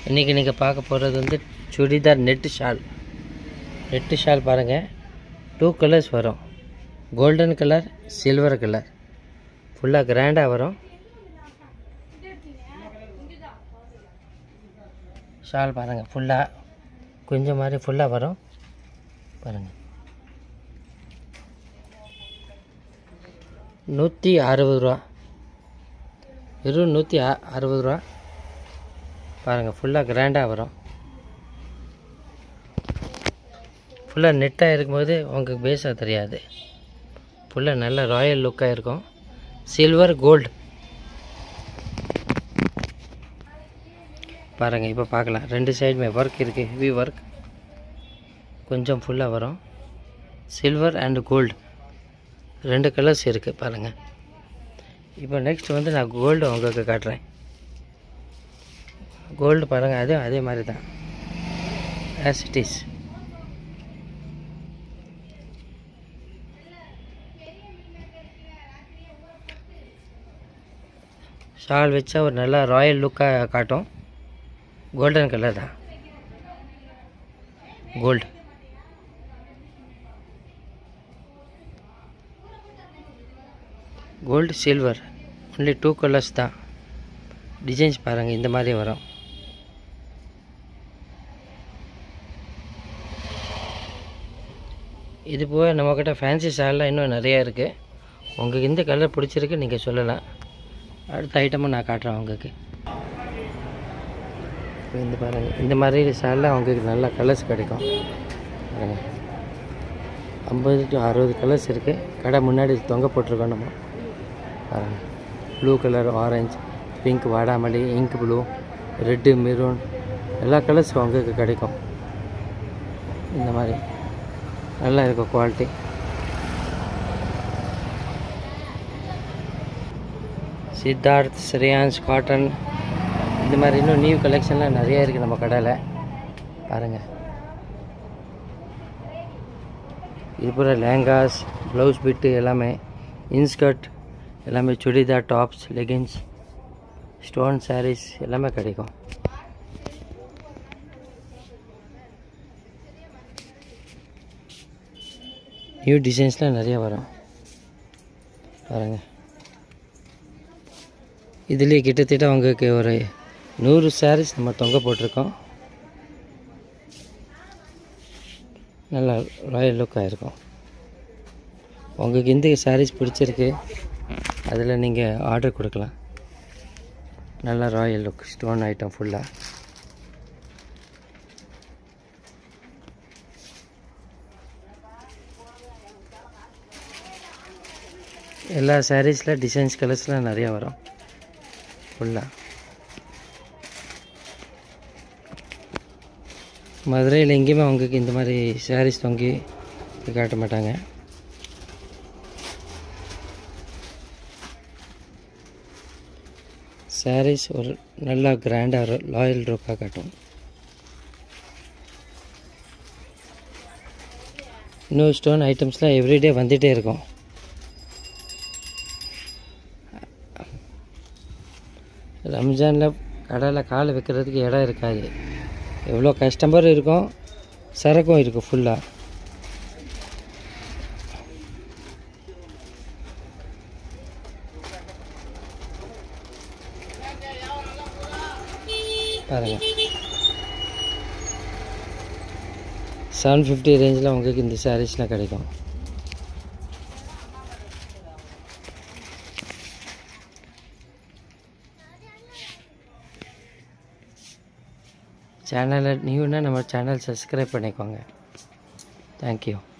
இன்றைக்கி நீங்கள் பார்க்க போகிறது வந்து churidar net shawl net shawl பாருங்கள் டூ கலர்ஸ் வரும் கோல்டன் கலர் சில்வர் கலர் ஃபுல்லாக கிராண்டாக வரும் ஷால் பாருங்கள் ஃபுல்லாக கொஞ்சம் மாதிரி ஃபுல்லாக வரும் பாருங்கள் நூற்றி அறுபது ரூபா வெறும் நூற்றி அ அறுபது ரூபா பாருங்கள் ஃபுல்லாக கிராண்டாக வரும் ஃபுல்லாக நெட்டாக இருக்கும்போது உங்களுக்கு பேஸாக தெரியாது ஃபுல்லாக நல்ல ராயல் லுக்காக இருக்கும் சில்வர் கோல்டு பாருங்கள் இப்போ பார்க்கலாம் ரெண்டு சைடுமே ஒர்க் இருக்குது ஹெவி ஒர்க் கொஞ்சம் ஃபுல்லாக வரும் சில்வர் அண்ட் கோல்டு ரெண்டு கலர்ஸ் இருக்குது பாருங்கள் இப்போ நெக்ஸ்ட் வந்து நான் கோல்டு உங்களுக்கு காட்டுறேன் கோல்டு பாருங்கள் அதே அதே மாதிரி தான் ஆஸ் இட் இஸ் ஷால் வச்சா ஒரு நல்ல ராயல் லுக்காக காட்டும் கோல்டன் கலர் தான் gold gold silver only two colours தான் டிசைன்ஸ் பாருங்கள் இந்த மாதிரி வரும் இது போக நம்மக்கிட்ட ஃபேன்சி ஷால்லாம் இன்னும் நிறையா இருக்குது உங்களுக்கு இந்த கலர் பிடிச்சிருக்கு நீங்கள் சொல்லலாம் அடுத்த ஐட்டமும் நான் காட்டுறேன் உங்களுக்கு இப்போ இந்த பாருங்கள் இந்த மாதிரி ஷாலில் உங்களுக்கு நல்ல கலர்ஸ் கிடைக்கும் பாருங்கள் ஐம்பது டு அறுபது கலர்ஸ் இருக்குது கடை முன்னாடி தொங்க போட்டிருக்கோம் நம்ம பாருங்கள் ப்ளூ கலர் ஆரஞ்சு பிங்க் வாடாமல்லி இங்க் ப்ளூ ரெட்டு மெரூன் எல்லா கலர்ஸும் உங்களுக்கு கிடைக்கும் இந்த மாதிரி நல்லா இருக்கும் குவாலிட்டி சித்தார்த் ஸ்ரேயான்ஸ் காட்டன் இந்த மாதிரி இன்னும் நியூ கலெக்ஷன்லாம் நிறையா இருக்குது நம்ம கடையில் பாருங்கள் இது பூரா லேங்காஸ் ப்ளவுஸ் பிட்டு எல்லாமே இன்ஸ்கர்ட் எல்லாமே churidar tops leggings stone saris எல்லாமே கிடைக்கும் நியூ டிசைன்ஸ்லாம் நிறைய வரும் பாருங்கள் இதுலேயே கிட்டத்தட்ட உங்களுக்கு ஒரு நூறு சாரீஸ் நம்ம தொங்க போட்டிருக்கோம் நல்லா ராயல் லுக்காக இருக்கும் உங்களுக்கு எந்த சாரீஸ் பிடிச்சிருக்கு அதில் நீங்கள் ஆர்டர் கொடுக்கலாம் நல்லா ராயல் லுக் ஸ்டோன் ஐட்டம் ஃபுல்லாக எல்லா சாரீஸில் டிசைன்ஸ் கலர்ஸ்லாம் நிறையா வரும் ஃபுல்லாக மதுரையில் எங்கேயுமே அவங்களுக்கு இந்த மாதிரி சாரீஸ் தொங்கி காட்ட மாட்டாங்க சாரீஸ் ஒரு நல்லா கிராண்டாக லாயல் லுக்காக காட்டும் இன்னும் ஸ்டோன் ஐட்டம்ஸ்லாம் எவ்ரிடே வந்துகிட்டே இருக்கும் ரம்ஜானில் கடையில் கால் வைக்கிறதுக்கு இடம் இருக்காது எவ்வளோ கஸ்டமர் இருக்கும் சரக்கும் இருக்கும் ஃபுல்லாக பாருங்கள் செவன் ஃபிஃப்டி ரேஞ்சில் உங்களுக்கு இந்த சாரீஸ்லாம் கிடைக்கும் சேனலை நியூன்னா நம்ம சேனல் சப்ஸ்கிரைப் பண்ணிக்கோங்க தேங்க்யூ